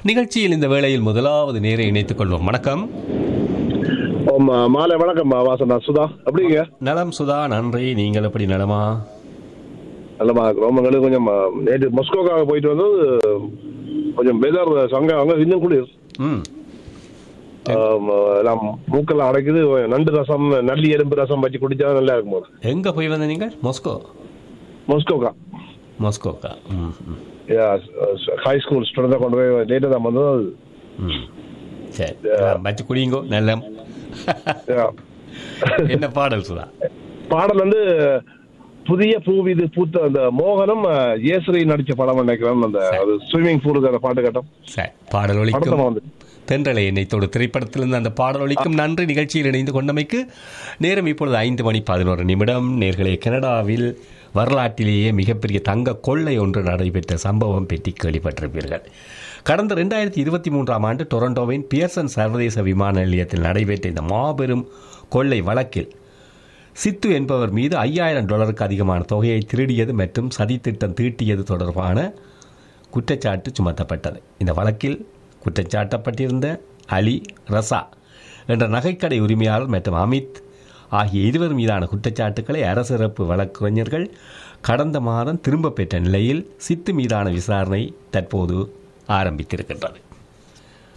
நிகழ்ச்சியில் இந்த வேளையில் முதலாவது நேரை இணைத்துக் கொள்வோம் வணக்கம் ஆமா மாலை வணக்கம் வாசனா சுதா அப்படிங்க நலம் சுதா நன்றி நீங்கள் எப்படி நலமா நல்லமா ரொம்ப எங்களுக்கு கொஞ்சம் ஆ, நேற்று மொஸ்கோக்காக போயிட்டு வந்தது கொஞ்சம் வெதர் சங்க அங்க இன்னும் குளிர் ம் ஆம், எல்லாம் மூக்கெல்லாம் அடைக்குது நண்டு ரசம் நல்லி எறும்பு ரசம் வச்சு குடிச்சா நல்லா இருக்கும் போது எங்க போய் வந்த நீங்கள் மொஸ்கோ மொஸ்கோக்கா மொஸ்கோக்கா ம் ம், ஹை ஸ்கூல் ஸ்டூடெண்ட் கொண்டு போய் லேட்டாக தான் வந்தது அது. ம் சரி வச்சு குடிங்கோ நல்ல Yeah. என்ன பாடல் சுதா பாடல் வந்து புதிய பூவிது பூத்த அந்த மோகனம் ஆ, ஜெயஸ்ரீ நடிச்ச படம் நினைக்கிறேன் அந்த அது ஸ்விம்மிங் பூலுக்கு அந்த பாட்டு கட்டம் சரி பாடல் ஒலிக்கும் படத்தமா வந்து தென்றலை எண்ணெய்த்தோடு திரைப்படத்திலிருந்து அந்த பாடல் ஒலிக்கும் நன்றி நிகழ்ச்சியில் இணைந்து கொண்டமைக்கு நேரம் இப்பொழுது ஐந்து மணி பதினோரு நிமிடம் நேர்களே கனடாவில் வரலாற்றிலேயே மிகப்பெரிய தங்க கொள்ளை ஒன்று நடைபெற்ற சம்பவம் பற்றி கேள்விப்பட்டிருப்பீர்கள் கடந்த ரெண்டாயிரத்தி இருபத்தி மூன்றாம் ஆண்டு டொரண்டோவின் பியர்சன் சர்வதேச விமான நிலையத்தில் நடைபெற்ற இந்த மாபெரும் கொள்ளை வழக்கில் சித்து என்பவர் மீது ஐயாயிரம் டாலருக்கு அதிகமான தொகையை திருடியது மற்றும் சதித்திட்டம் தீட்டியது தொடர்பான குற்றச்சாட்டு சுமத்தப்பட்டது இந்த வழக்கில் குற்றச்சாட்டப்பட்டிருந்த அலி ரசா என்ற நகைக்கடை உரிமையாளர் மற்றும் அமித் ஆகிய இருவர் மீதான குற்றச்சாட்டுக்களை அரசிறப்பு வழக்கறிஞர்கள் கடந்த மாதம் திரும்பப் பெற்ற நிலையில் சித்து மீதான விசாரணை தற்போது ஆரம்பித்திருக்கின்றது